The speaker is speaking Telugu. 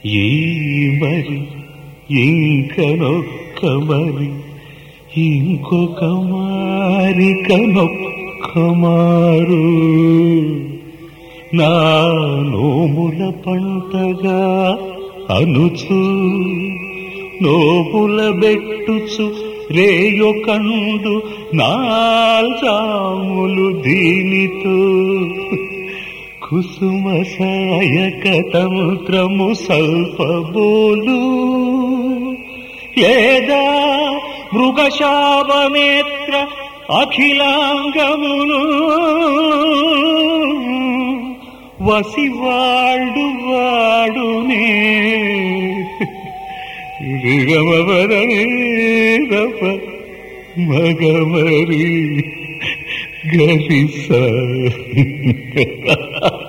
ఈ మరి ఇంకనొక్క మరి ఇంకొక మారికనొక్క మారు నా నోముల పంటగా అనుచు నోముల బెట్టుచు రేయొకండు నాల్జాములు దీనితో కుసుమ సాయక తంత్రము సల్పబోలు లేదా మృగశాపనేత్ర అఖిలాంగమును వసివాడు వాడునే రిగమవరవ మగమరి గరిస